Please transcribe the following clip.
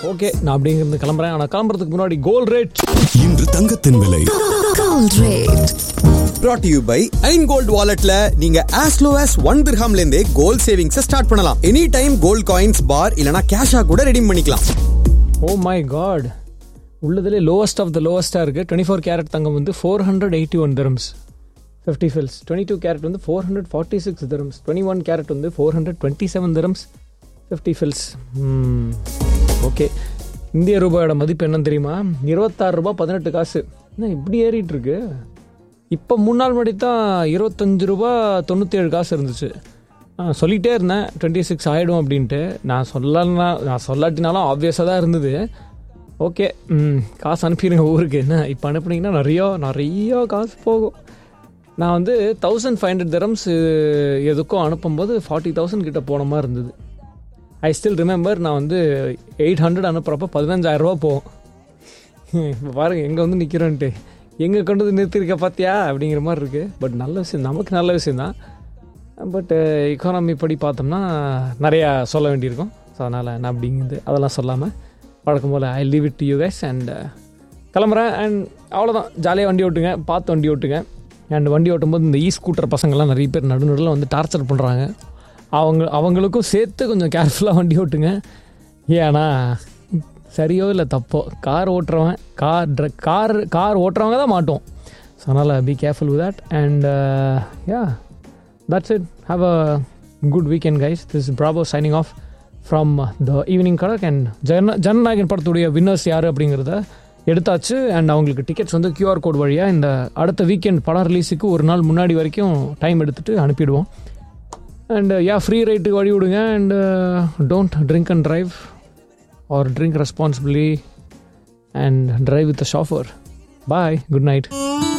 Okay நான் அப்படிங்கிறது கிளம்புறேன் ஆனால் கிளம்புறதுக்கு முன்னாடி கோல்ட் ரேட் இன்று தங்கத்தின் விலை Gold rate. brought to you by ஐன் கோல்ட் வாலெட்ல நீங்க as low as ஒன் திர்ஹாம்ல இருந்தே கோல்ட் சேவிங்ஸ் ஸ்டார்ட் பண்ணலாம் any time gold coins bar இல்லனா கேஷா கூட ரெடீம் பண்ணிக்கலாம் ஓ மை காட் உள்ளதுலே லோவஸ்ட் ஆஃப் த லோவஸ்ட்டாக இருக்குது டுவெண்ட்டி ஃபோர் கேரட் தங்கம் வந்து four hundred eighty one dirhams fifty fils twenty two carat வந்து four hundred forty six dirhams twenty one carat வந்து four hundred twenty seven dirhams fifty fils okay இந்திய ரூபாயோட மதிப்பு என்னன்னு தெரியுமா இருபத்தாறு ரூபா பதினெட்டு காசு என்ன இப்படி ஏறிட்டு இருக்கு இப்போ மூணு நாள் முன்னாடி தான் இருபத்தஞ்சு ரூபா தொண்ணூற்றி ஏழு காசு இருந்துச்சு நான் சொல்லிகிட்டே இருந்தேன் டுவெண்ட்டி சிக்ஸ் ஆகிடும் அப்படின்ட்டு நான் சொல்லலன்னா நான் சொல்லாட்டினாலும் ஆப்வியஸாக தான் இருந்தது ஓகே ம் காசு அனுப்பிடுங்க ஊருக்கு என்ன இப்போ அனுப்புனீங்கன்னா நிறையா நிறையா காசு போகும் நான் வந்து தௌசண்ட் ஃபைவ் ஹண்ட்ரட் தரம்ஸ் எதுக்கும் அனுப்பும்போது ஃபார்ட்டி தௌசண்ட் கிட்ட போன மாதிரி இருந்தது ஐ ஸ்டில் ரிமெம்பர் நான் வந்து எயிட் ஹண்ட்ரட் அனுப்புகிறப்ப பதினஞ்சாயிரரூபா போகும் இப்போ பாருங்க எங்கே வந்து நிற்கிறோன்ட்டு எங்கே கொண்டு வந்து நிறுத்திருக்க பார்த்தியா அப்படிங்கிற மாதிரி இருக்குது பட் நல்ல விஷயம் நமக்கு நல்ல விஷயந்தான் பட்டு எக்கானமி படி பார்த்தோம்னா நிறையா சொல்ல வேண்டியிருக்கும் ஸோ அதனால் நான் அப்படிங்கிறது அதெல்லாம் சொல்லாமல் வழக்கம் போல் I leave it to you guys and கிளம்புறேன் அண்ட் அவ்வளோதான் ஜாலியாக வண்டி ஓட்டுங்க பார்த்து வண்டி ஓட்டுங்க அண்ட் வண்டி ஓட்டும்போது இந்த இ ஸ்கூட்டர் பசங்கள்லாம் நிறைய பேர் நடு நடுவில் வந்து டார்ச்சர் பண்ணுறாங்க அவங்க அவங்களுக்கும் சேர்த்து கொஞ்சம் கேர்ஃபுல்லாக வண்டி ஓட்டுங்க ஏன்னா சரியோ இல்லை தப்போ கார் ஓட்டுறவன் கார் ட்ர கார் கார் ஓட்டுறவங்க தான் மாட்டோம் ஸோ அதனால் be careful with that and yeah that's it have a good weekend guys this Prabhu signing off from the evening Kadak and ஜன ஜனநாயகன் படத்துடைய வின்னர்ஸ் யார் அப்படிங்கிறத எடுத்தாச்சு அண்ட் அவங்களுக்கு டிக்கெட்ஸ் வந்து QR கோட் வழியாக இந்த அடுத்த வீக்கெண்ட் படம் ரிலீஸுக்கு ஒரு நாள் முன்னாடி வரைக்கும் டைம் எடுத்துகிட்டு அனுப்பிடுவோம் அண்ட் யா ஃப்ரீ ரைட்டுக்கு வழி விடுங்க and don't drink and drive or drink responsibly and drive with chauffeur boy good night